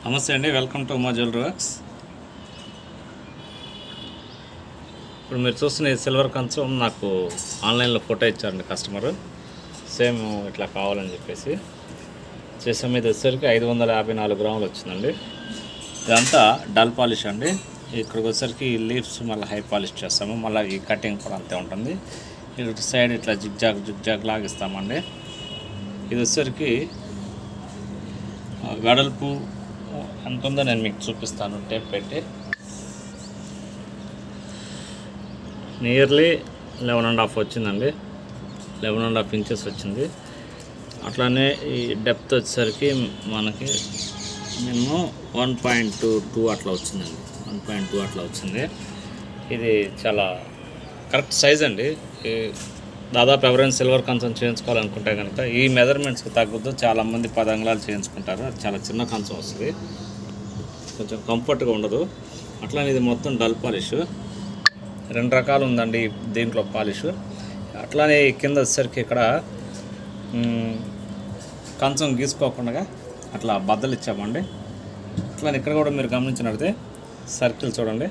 నమస్తే అండి welcome to మా జ్యువెలరీ వర్క్స్ ఇప్పుడు మీరు చూస్తున్న ఈ సిల్వర్ కంచం నాకు ఆన్లైన్లో ఫోటో ఇచ్చారండి కస్టమర్ సేమ్ ఇట్లా కావాలని చెప్పేసి చేసాము ఇది వచ్చేసరికి ఐదు వందల యాభై నాలుగు గ్రాములు వచ్చిందండి ఇదంతా డల్ పాలిష్ అండి ఇక్కడికి వచ్చేసరికి ఈ లీవ్స్ మళ్ళీ హై పాలిష్ చేస్తాము మళ్ళీ ఈ కటింగ్ కూడా అంతే ఉంటుంది ఇటు సైడ్ ఇట్లా జిగ్జాగ్ జిగ్జాగ్ లాగిస్తామండి ఇది వచ్చేసరికి ఆ, వెడల్పు ఎంత ఉందో నేను మీకు చూపిస్తాను టేప్ పెట్టి నియర్లీ లెవెన్ అండ్ హాఫ్ వచ్చిందండి లెవెన్ అండ్ హాఫ్ ఇంచెస్ వచ్చింది అట్లానే ఈ డెప్త్ వచ్చేసరికి మనకి minimum one point two two అట్లా వచ్చిందండి వన్ పాయింట్ టూ అట్లా వచ్చింది ఇది చాలా కరెక్ట్ సైజ్ అండి ఈ దాదాపు ఎవరైనా సిల్వర్ కంచం చేయించుకోవాలనుకుంటే కనుక ఈ మెజర్మెంట్స్కి తగ్గదు చాలామంది పది అంగుళాలు చేయించుకుంటారు అది చాలా చిన్న కంచం వస్తుంది కొంచెం కంఫర్ట్గా ఉండదు అట్లానే ఇది మొత్తం డల్ పాలిష్ రెండు రకాలు ఉందండి దీంట్లో పాలిష్ అట్లానే ఈ కింద వచ్చేసరికి ఇక్కడ మ్, కంచం గీసుకోకుండా అట్లా బద్దలు ఇచ్చామండి అట్లానే ఇక్కడ కూడా మీరు గమనించినట్లయితే సర్కిల్ చూడండి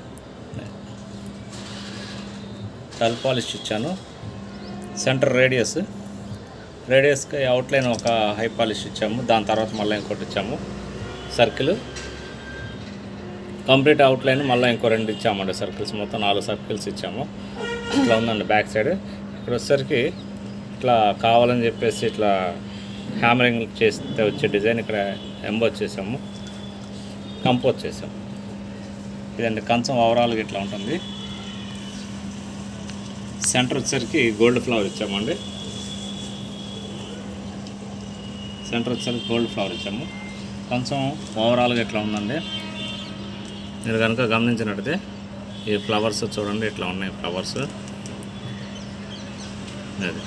డల్ పాలిష్ ఇచ్చాను సెంటర్ రేడియస్ రేడియస్కి అవుట్లైన్ ఒక హై పాలిష్ ఇచ్చాము దాని తర్వాత మళ్ళీ ఇంకోటి ఇచ్చాము సర్కిల్ కంప్లీట్ అవుట్లైన్ మళ్ళీ ఇంకో రెండు ఇచ్చామండి సర్కిల్స్ మొత్తం నాలుగు సర్కిల్స్ ఇచ్చాము ఇట్లా ఉందండి బ్యాక్ సైడ్ ఇక్కడ వచ్చేసరికి ఇట్లా కావాలని చెప్పేసి ఇట్లా హ్యామరింగ్ చేస్తే వచ్చే డిజైన్ ఇక్కడ ఎంబోజ్ చేసాము కంపోజ్ చేసాము ఇదండి కంచం ఓవరాల్గా ఇట్లా ఉంటుంది సెంటర్ వచ్చేసరికి గోల్డ్ ఫ్లవర్ ఇచ్చామండి సెంటర్ వచ్చేసరికి గోల్డ్ ఫ్లవర్ ఇచ్చాము కొంచెం ఓవరాల్గా ఇట్లా ఉందండి మీరు కనుక గమనించినట్టయితే ఈ ఫ్లవర్స్ చూడండి ఇట్లా ఉన్నాయి ఫ్లవర్స్ అది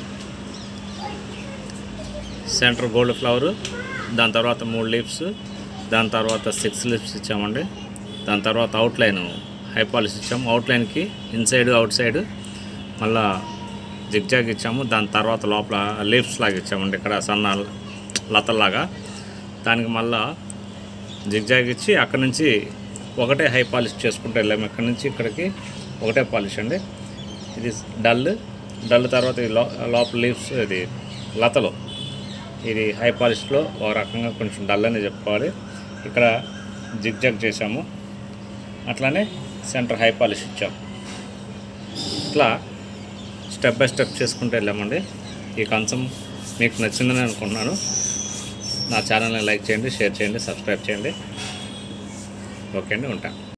సెంటర్ గోల్డ్ ఫ్లవర్ దాని తర్వాత మూడు లీవ్స్ దాని తర్వాత సిక్స్ లీవ్స్ ఇచ్చామండి దాని తర్వాత అవుట్లైన్ హై పాలిష్ ఇచ్చాము అవుట్లైన్కి ఇన్సైడ్ అవుట్ సైడ్ మళ్ళా జిగ్జాగ్ ఇచ్చాము దాని తర్వాత లోపల లీవ్స్ లాగా ఇచ్చామండి ఇక్కడ సన్న లతల్లాగా దానికి మళ్ళా జిగ్జాగ్ ఇచ్చి అక్కడ నుంచి ఒకటే హై పాలిష్ చేసుకుంటూ వెళ్ళాము ఇక్కడ నుంచి ఇక్కడికి ఒకటే పాలిష్ అండి ఇది డల్ డల్ తర్వాత ఈ లో లోపల లీవ్స్ ఇది లతలు ఇది హై పాలిష్లో ఒక రకంగా కొంచెం డల్ అని చెప్పుకోవాలి ఇక్కడ జిగ్జాగ్ చేసాము అట్లానే సెంటర్ హై పాలిష్ ఇచ్చాము ఇట్లా స్టెప్ బై స్టెప్ చేసుకుంటూ వెళ్ళామండి ఈ కంచం మీకు నచ్చిందని అనుకుంటున్నాను నా ఛానల్ని లైక్ చేయండి షేర్ చేయండి సబ్స్క్రైబ్ చేయండి ఓకే అండి ఉంటాను